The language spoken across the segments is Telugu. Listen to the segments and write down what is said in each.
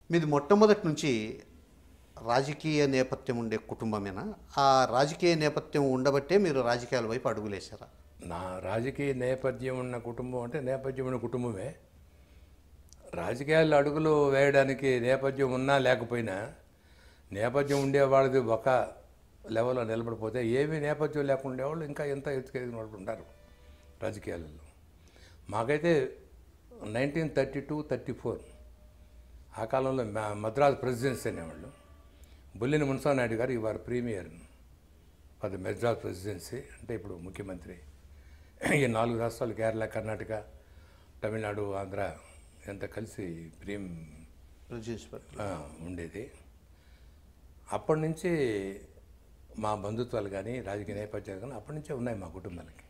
మీది మొట్టమొదటి నుంచి రాజకీయ నేపథ్యం ఉండే కుటుంబమేనా ఆ రాజకీయ నేపథ్యం ఉండబట్టే మీరు రాజకీయాల వైపు అడుగులేశారా నా రాజకీయ నేపథ్యం ఉన్న కుటుంబం అంటే నేపథ్యం ఉన్న కుటుంబమే రాజకీయాల్లో అడుగులు వేయడానికి నేపథ్యం ఉన్నా లేకపోయినా నేపథ్యం ఉండే వాళ్ళది ఒక లెవెల్లో నిలబడిపోతే ఏమీ నేపథ్యం లేకుండా ఉండేవాళ్ళు ఇంకా ఎంత ఎత్తుకెదిగిన వాళ్ళు ఉంటారు రాజకీయాలలో మాకైతే nineteen thirty two thirty four ఆ కాలంలో మా- మద్రాస్ ప్రెసిడెన్సీ అనేవాళ్ళు బుల్లిని మున్సానాయుడు గారు ఇవారు ప్రీమియర్ అది మెడ్రాస్ ప్రెసిడెన్సీ అంటే ఇప్పుడు ముఖ్యమంత్రి ఈ నాలుగు రాష్ట్రాలు కేరళ కర్ణాటక తమిళనాడు ఆంధ్ర ఎంత కలిసి ప్రీమ్ ప్రెసిడెన్సీ ఆ, ఉండేది అప్పటి నుంచి మా బంధుత్వాలు కానీ రాజకీయ నేపథ్యాలు కానీ అప్పటి నుంచే ఉన్నాయి మా కుటుంబాలకి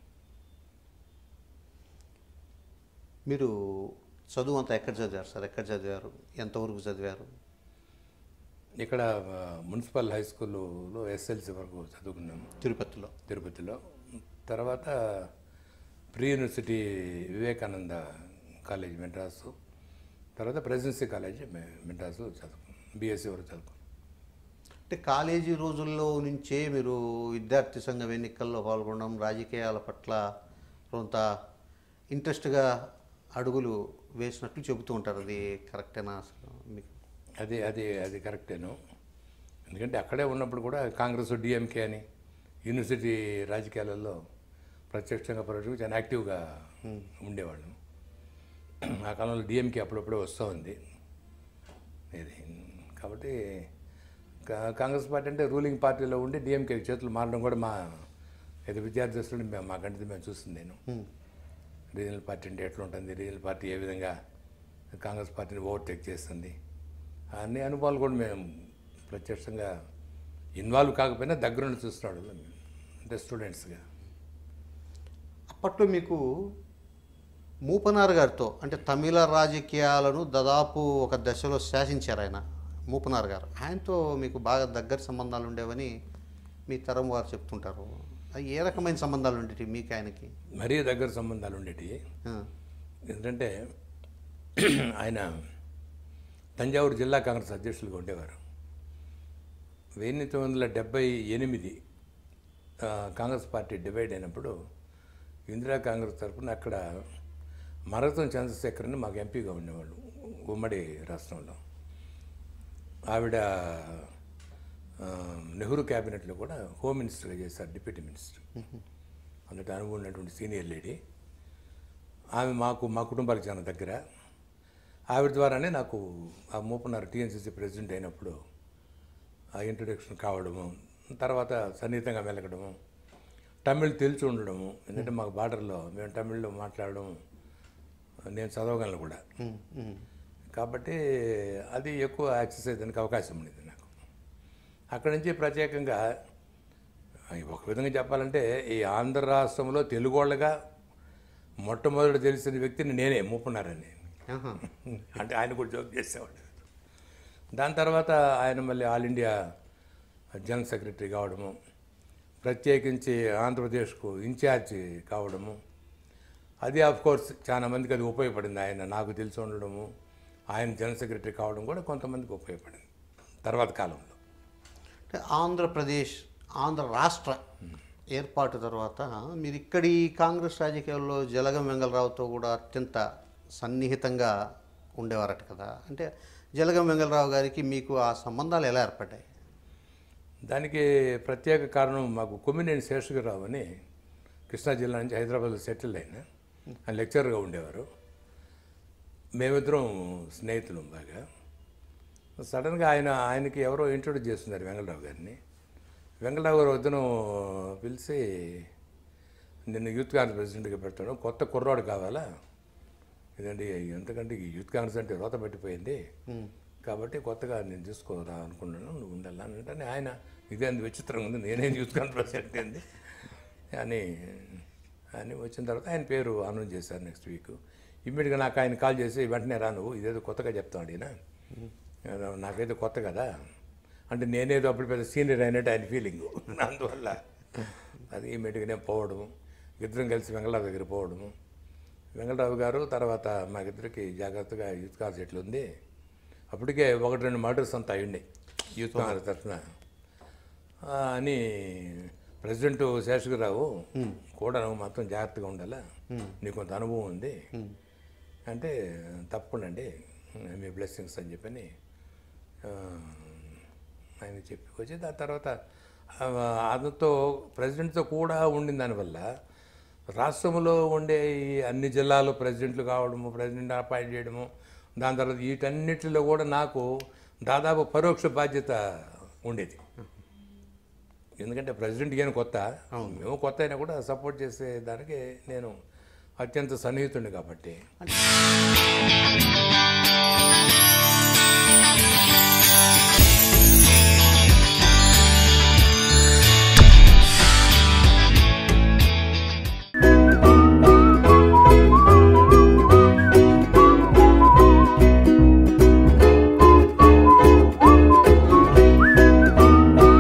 మీరు చదువు అంతా ఎక్కడ చదివారు సార్ ఎక్కడ చదివారు ఎంతవరకు చదివారు ఇక్కడ ఆ, మున్సిపల్ హై స్కూల్లో ఎస్ఎల్సి వరకు చదువుకున్నాము తిరుపతిలో తిరుపతిలో తర్వాత pre university Vivekananda college Madras తర్వాత ప్రెసిడెన్సీ కాలేజ్ మె- మెడ్రాసు చదువుకున్నాం బీఎస్సీ వరకు చదువుకున్నాం అంటే కాలేజీ రోజుల్లో నుంచే మీరు విద్యార్థి సంఘం ఎన్నికల్లో పాల్గొనడం రాజకీయాల పట్ల కొంత ఇంట్రెస్ట్గా అడుగులు వేసినట్లు చెబుతూ ఉంటారు అది కరెక్టేనా అసలు మీకు అది అది అది కరెక్టేను ఎందుకంటే అక్కడే ఉన్నప్పుడు కూడా కాంగ్రెస్ డిఎంకే అని యూనివర్సిటీ రాజకీయాలలో ప్రత్యక్షంగా పరోక్షంగా చాలా యాక్టివ్గా ఉండేవాళ్ళం ఆ కాలంలో డిఎంకే అప్పుడప్పుడే వస్తూ ఉంది ఇది కాబట్టి కా- కాంగ్రెస్ పార్టీ అంటే రూలింగ్ పార్టీలో ఉండి డిఎంకే చేతులు మారడం కూడా మా ఏదో విద్యార్థి దశలో మేము మా కంటిది మేము చూస్తుంది నేను రీజనల్ పార్టీ అంటే ఎట్లా ఉంటుంది రీజనల్ పార్టీ ఏ విధంగా కాంగ్రెస్ పార్టీని ఓవర్టేక్ చేస్తుంది అన్ని అనుభవాలు కూడా మేము ప్రత్యక్షంగా ఇన్వాల్వ్ కాకపోయినా దగ్గరుండి చూస్తున్నాడు అంటే స్టూడెంట్స్గా అప్పట్లో మీకు మూపనార్ గారితో అంటే తమిళ రాజకీయాలను దాదాపు ఒక దశలో శాసించారు ఆయన మూపనార్ గారు ఆయనతో మీకు బాగా దగ్గర సంబంధాలు ఉండేవని మీ తరం వారు చెప్తుంటారు అవి ఏ రకమైన సంబంధాలు ఉండేవి మీకు ఆయనకి మరీ దగ్గర సంబంధాలు ఉండేటివి ఆ, ఎందుకంటే ఆయన తంజావూరు జిల్లా కాంగ్రెస్ అధ్యక్షులుగా ఉండేవారు వెయ్యి తొమ్మిది వందల డెబ్బై ఎనిమిది ఆ, కాంగ్రెస్ పార్టీ డివైడ్ అయినప్పుడు ఇందిరా కాంగ్రెస్ తరఫున అక్కడ మరతం చంద్రశేఖర్ని మాకు ఎంపీగా ఉండేవాళ్ళు ఉమ్మడి రాష్ట్రంలో ఆవిడ ఆ, నెహ్రూ క్యాబినెట్లో కూడా హోమ్ మినిస్టర్గా చేశారు డిప్యూటీ మినిస్టర్ అందులో అనుభవం ఉన్నటువంటి సీనియర్ లేడీ ఆమె మాకు మా కుటుంబాలకు చాలా దగ్గర ఆవిడ ద్వారానే నాకు ఆ మూపనారు టీఎన్సీసీ ప్రెసిడెంట్ అయినప్పుడు ఆ ఇంట్రొడక్షన్ కావడము తర్వాత సన్నిహితంగా మెలగడము తమిళ్ తెలిసి ఉండడము ఎందుకంటే మాకు బార్డర్లో మేము తమిళ్లో మాట్లాడడం నేను చదవగలను కూడా ఉమ్, ఉమ్. కాబట్టి అది ఎక్కువ యాక్సెస్ అయ్యేదానికి అవకాశం ఉండేది నాకు అక్కడి నుంచి ప్రత్యేకంగా ఒక విధంగా చెప్పాలంటే ఈ ఆంధ్ర రాష్ట్రంలో తెలుగు వాళ్ళగా మొట్టమొదటి తెలిసిన వ్యక్తిని నేనే మూపున్నారని ఆహా. అంటే ఆయన కూడా జోక్ చేసేవాడు దాని తర్వాత ఆయన మళ్ళీ ఆల్ ఇండియా జనరల్ సెక్రటరీ కావడము ప్రత్యేకించి ఆంధ్రప్రదేశ్కు ఇన్ఛార్జి కావడము అది ఆఫ్ కోర్స్ చాలా మందికి అది ఉపయోగపడింది ఆయన నాకు తెలిసి ఉండడము ఆయన జనరల్ సెక్రటరీ కావడం కూడా కొంతమందికి ఉపయోగపడింది తర్వాత కాలంలో అంటే ఆంధ్రప్రదేశ్ ఆంధ్ర రాష్ట్ర ఏర్పాటు తర్వాత మీరు ఇక్కడి కాంగ్రెస్ రాజకీయాల్లో జలగం వెంగళరావుతో కూడా అత్యంత సన్నిహితంగా ఉండేవారట కదా అంటే జలగం వెంగళరావు గారికి మీకు ఆ సంబంధాలు ఎలా ఏర్పడ్డాయి దానికి ప్రత్యేక కారణం మాకు కొమ్మినేని శేషగిరిరావు అని కృష్ణా జిల్లా నుంచి హైదరాబాద్లో సెటిల్ అయిన ఆయన లెక్చరర్గా ఉండేవారు మేమిద్దరం స్నేహితులు బాగా సడన్గా ఆయన ఆయనకి ఎవరో ఇంట్రొడ్యూస్ చేస్తున్నారు వెంగళరావు గారిని వెంగళరావు గారు వద్దను పిలిచి నిన్ను యూత్ కాంగ్రెస్ ప్రెసిడెంట్గా పెడతాను కొత్త కుర్రాడు కావాలా ఇదండి ఎంతకంటే ఈ యూత్ కాంగ్రెస్ అంటే రోత పట్టిపోయింది కాబట్టి కొత్తగా నేను చూసుకోరా అనుకున్నాను నువ్వు ఉండాలా అని అంటే ఆయన ఇదే అంది విచిత్రంగా ఉంది నేనేం యూత్ కాంగ్రెస్ ప్రెసిడెంట్ ఏంది అని అని వచ్చిన తర్వాత ఆయన పేరు అనౌన్స్ చేశారు నెక్స్ట్ వీక్ ఇమ్మీడియట్గా నాకు ఆయన కాల్ చేసి వెంటనే రా నువ్వు ఇదేదో కొత్తగా చెప్తాడు ఈయన నాకైతే కొత్త కదా అంటే నేనేదో అప్పుడు పెద్ద సీనియర్ అయినట్టు ఆయన ఫీలింగ్ అందువల్ల అది ఇమ్మీడియట్గానే పోవడం ఇద్దరం కలిసి వెంగళరావు దగ్గర పోవడము వెంగళరావు గారు తర్వాత మాకిద్దరికి జాగ్రత్తగా యూత్ కాల్ సెట్లు ఉంది అప్పటికే ఒకటి రెండు మర్డర్స్ అంతా అయ్యిండే యూత్ కాంగ్రెస్ తరఫున ఆ, అని ప్రెసిడెంట్ శేషగిరిరావు కూడా నువ్వు మాత్రం జాగ్రత్తగా ఉండాలా నీకు కొంత అనుభవం ఉంది అంటే తప్పకుండా అండి మీ బ్లెస్సింగ్స్ అని చెప్పని ఆ, ఆయన చెప్పి వచ్చి దాని తర్వాత ఆ, అతనితో ప్రెసిడెంట్తో కూడా ఉండిన దానివల్ల రాష్ట్రంలో ఉండే ఈ అన్ని జిల్లాలో ప్రెసిడెంట్లు కావడము ప్రెసిడెంట్ అపాయింట్ చేయడము దాని తర్వాత వీటన్నిటిలో కూడా నాకు దాదాపు పరోక్ష బాధ్యత ఉండేది ఎందుకంటే ప్రెసిడెంట్కి ఏం కొత్త మేము కొత్త అయినా కూడా సపోర్ట్ చేసే దానికి నేను అత్యంత సన్నిహితుడిని కాబట్టి